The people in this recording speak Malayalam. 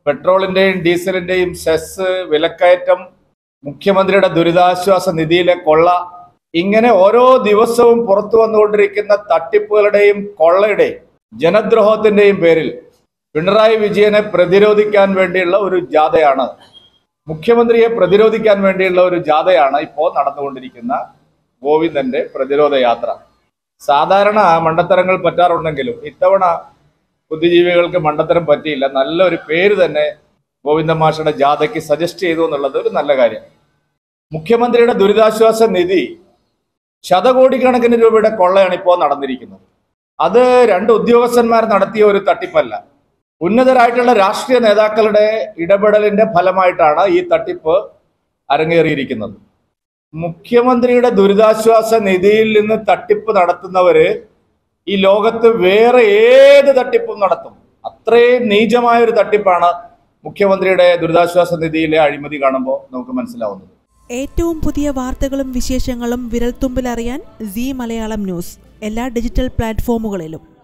പെട്രോളിന്റെയും ഡീസലിന്റെയും സെസ് വിലക്കയറ്റം മുഖ്യമന്ത്രിയുടെ ദുരിതാശ്വാസ നിധിയിലെ കൊള്ള ഇങ്ങനെ ഓരോ ദിവസവും പുറത്തു വന്നുകൊണ്ടിരിക്കുന്ന തട്ടിപ്പുകളുടെയും കൊള്ളയുടെയും ജനദ്രോഹത്തിന്റെയും പേരിൽ പിണറായി വിജയനെ പ്രതിരോധിക്കാൻ വേണ്ടിയുള്ള ഒരു ജാഥയാണ് മുഖ്യമന്ത്രിയെ പ്രതിരോധിക്കാൻ വേണ്ടിയുള്ള ഒരു ജാഥയാണ് ഇപ്പോൾ നടന്നുകൊണ്ടിരിക്കുന്ന ഗോവിന്ദന്റെ പ്രതിരോധ യാത്ര സാധാരണ മണ്ടത്തരങ്ങൾ പറ്റാറുണ്ടെങ്കിലും ഇത്തവണ ബുദ്ധിജീവികൾക്ക് മണ്ടത്തരം പറ്റിയില്ല നല്ലൊരു പേര് തന്നെ ഗോവിന്ദ മാഷയുടെ ജാഥയ്ക്ക് സജസ്റ്റ് ചെയ്തു എന്നുള്ളത് ഒരു നല്ല കാര്യം മുഖ്യമന്ത്രിയുടെ ദുരിതാശ്വാസ നിധി ശതകോടിക്കണക്കിന് രൂപയുടെ കൊള്ളയാണ് ഇപ്പോൾ നടന്നിരിക്കുന്നത് അത് രണ്ട് ഉദ്യോഗസ്ഥന്മാർ നടത്തിയ ഒരു തട്ടിപ്പല്ല ഉന്നതരായിട്ടുള്ള രാഷ്ട്രീയ നേതാക്കളുടെ ഇടപെടലിന്റെ ഫലമായിട്ടാണ് ഈ തട്ടിപ്പ് അരങ്ങേറിയിരിക്കുന്നത് മുഖ്യമന്ത്രിയുടെ ദുരിതാശ്വാസ നിധിയിൽ നിന്ന് തട്ടിപ്പ് നടത്തുന്നവര് ഈ ലോകത്ത് വേറെ ഏത് തട്ടിപ്പും നടത്തും അത്രയും നീചമായ ഒരു തട്ടിപ്പാണ് മുഖ്യമന്ത്രിയുടെ ദുരിതാശ്വാസ നിധിയിലെ അഴിമതി കാണുമ്പോൾ നമുക്ക് മനസ്സിലാവുന്നത് ഏറ്റവും പുതിയ വാർത്തകളും വിശേഷങ്ങളും വിരൽത്തുമ്പിലറിയാൻ സി മലയാളം ന്യൂസ് എല്ലാ ഡിജിറ്റൽ പ്ലാറ്റ്ഫോമുകളിലും